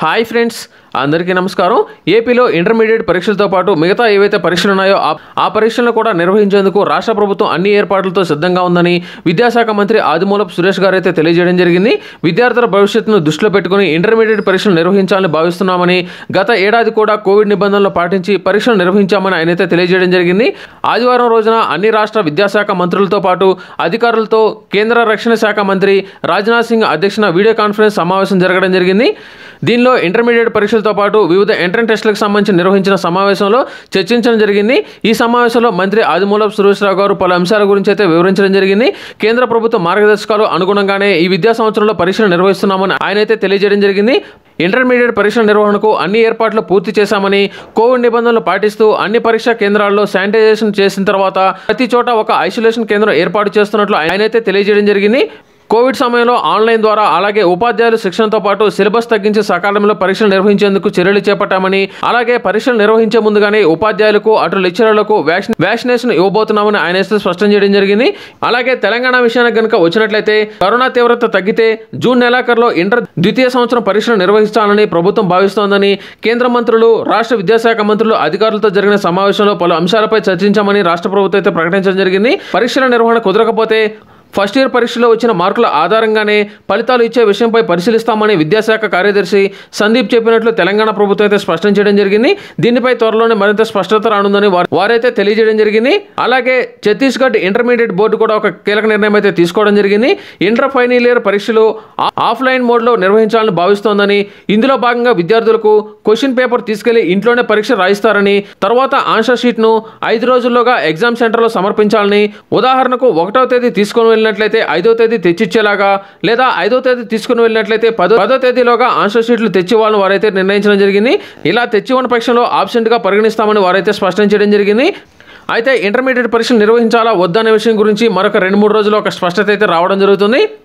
hi friends అందరికీ నమస్కారం ఏపీలో ఇంటర్మీడియట్ పరీక్షలతో పాటు మిగతా ఏవైతే పరీక్షలు ఉన్నాయో ఆ- ఆ పరీక్షలను కూడా నిర్వహించేందుకు రాష్ట్ర ప్రభుత్వం అన్ని ఏర్పాట్లతో సిద్ధంగా ఉందని విద్యాశాఖ మంత్రి ఆదిమూలపు సురేష్ గారు అయితే తెలియజేయడం జరిగింది విద్యార్థుల భవిష్యత్తును దృష్టిలో పెట్టుకుని ఇంటర్మీడియట్ పరీక్షలు నిర్వహించాలని భావిస్తున్నామని గత ఏడాది కూడా కోవిడ్ నిబంధనలు పాటించి పరీక్షలు నిర్వహించామని ఆయన అయితే తెలియజేయడం జరిగింది ఆదివారం రోజున అన్ని రాష్ట్ర విద్యాశాఖ మంత్రులతో పాటు అధికారులతో కేంద్ర రక్షణ శాఖ మంత్రి రాజ్నాథ్ సింగ్ అధ్యక్షన వీడియో కాన్ఫరెన్స్ సమావేశం జరగడం జరిగింది దీనిలో ఇంటర్మీడియట్ పరీక్షలతో పాటు వివిధ ఎంట్రన్ టెస్టులకు సంబంధించి నిర్వహించిన సమావేశంలో చర్చించడం జరిగింది ఈ సమావేశంలో మంత్రి ఆదిమూలపు సురేశ్వరరావు గారు పలు అంశాల గురించి అయితే వివరించడం జరిగింది కేంద్ర ప్రభుత్వ మార్గదర్శకాలు అనుగుణంగానే ఈ విద్యా సంవత్సరంలో పరీక్షలు నిర్వహిస్తున్నామని ఆయన అయితే తెలియజేయడం జరిగింది ఇంటర్మీడియట్ పరీక్షల నిర్వహణకు అన్ని ఏర్పాట్లు పూర్తి చేశామని కోవిడ్ నిబంధనలు పాటిస్తూ అన్ని పరీక్షా కేంద్రాల్లో శానిటైజేషన్ చేసిన తర్వాత ప్రతి చోట ఒక ఐసోలేషన్ కేంద్రం ఏర్పాటు చేస్తున్నట్లు ఆయన అయితే తెలియజేయడం జరిగింది కోవిడ్ సమయంలో ఆన్లైన్ ద్వారా అలాగే ఉపాధ్యాయుల శిక్షణతో పాటు సిలబస్ తగ్గించి సకాలంలో పరీక్షలు నిర్వహించేందుకు చర్యలు చేపట్టామని అలాగే పరీక్షలు నిర్వహించే ముందుగానే ఉపాధ్యాయులకు అటు లెక్చరర్లకు వ్యాక్సిన్ వ్యాక్సినేషన్ ఇవ్వబోతున్నామని ఆయన అయితే స్పష్టం చేయడం జరిగింది అలాగే తెలంగాణ విషయానికి కనుక వచ్చినట్లయితే కరోనా తీవ్రత తగ్గితే జూన్ నెలాఖరులో ఇంటర్ ద్వితీయ సంవత్సరం పరీక్షలు నిర్వహిస్తానని ప్రభుత్వం భావిస్తోందని కేంద్ర మంత్రులు రాష్ట్ర విద్యాశాఖ మంత్రులు అధికారులతో జరిగిన సమావేశంలో పలు అంశాలపై చర్చించామని రాష్ట్ర ప్రభుత్వం అయితే ప్రకటించడం జరిగింది పరీక్షల నిర్వహణ కుదరకపోతే ఫస్ట్ ఇయర్ పరీక్షలో వచ్చిన మార్కుల ఆధారంగానే ఫలితాలు ఇచ్చే విషయంపై పరిశీలిస్తామని విద్యాశాఖ కార్యదర్శి సందీప్ చెప్పినట్లు తెలంగాణ ప్రభుత్వం అయితే స్పష్టం చేయడం జరిగింది దీనిపై త్వరలోనే మరింత స్పష్టత రానుందని వారు- వారైతే తెలియజేయడం జరిగింది అలాగే ఛత్తీస్గఢ్ ఇంటర్మీడియట్ బోర్డు కూడా ఒక కీలక నిర్ణయం అయితే తీసుకోవడం జరిగింది ఇంటర్ ఫైనల్ ఇయర్ పరీక్షలు ఆ- ఆఫ్లైన్ మోడ్లో నిర్వహించాలని భావిస్తోందని ఇందులో భాగంగా విద్యార్థులకు క్వశ్చన్ పేపర్ తీసుకెళ్లి ఇంట్లోనే పరీక్ష రాయిస్తారని తర్వాత ఆన్సర్ షీట్ను ఐదు రోజుల్లోగా ఎగ్జామ్ సెంటర్లో సమర్పించాలని ఉదాహరణకు ఒకటో తేదీ తీసుకొని వెళ్ళినట్లయితే ఐదో తేదీ తెచ్చిచ్చేలాగా లేదా ఐదో తేదీ తీసుకుని వెళ్ళినట్లయితే పదో పదో తేదీలోగా ఆన్సర్ షీట్లు తెచ్చివ్వాలని వారైతే నిర్ణయించడం జరిగింది ఇలా తెచ్చివ్వని పక్షంలో ఆబ్సెంట్గా పరిగణిస్తామని వారైతే స్పష్టం చేయడం జరిగింది అయితే ఇంటర్మీడియట్ పరీక్షలు నిర్వహించాలా వద్దనే విషయం గురించి మరొక రెండు మూడు రోజుల్లో ఒక స్పష్టత అయితే రావడం జరుగుతుంది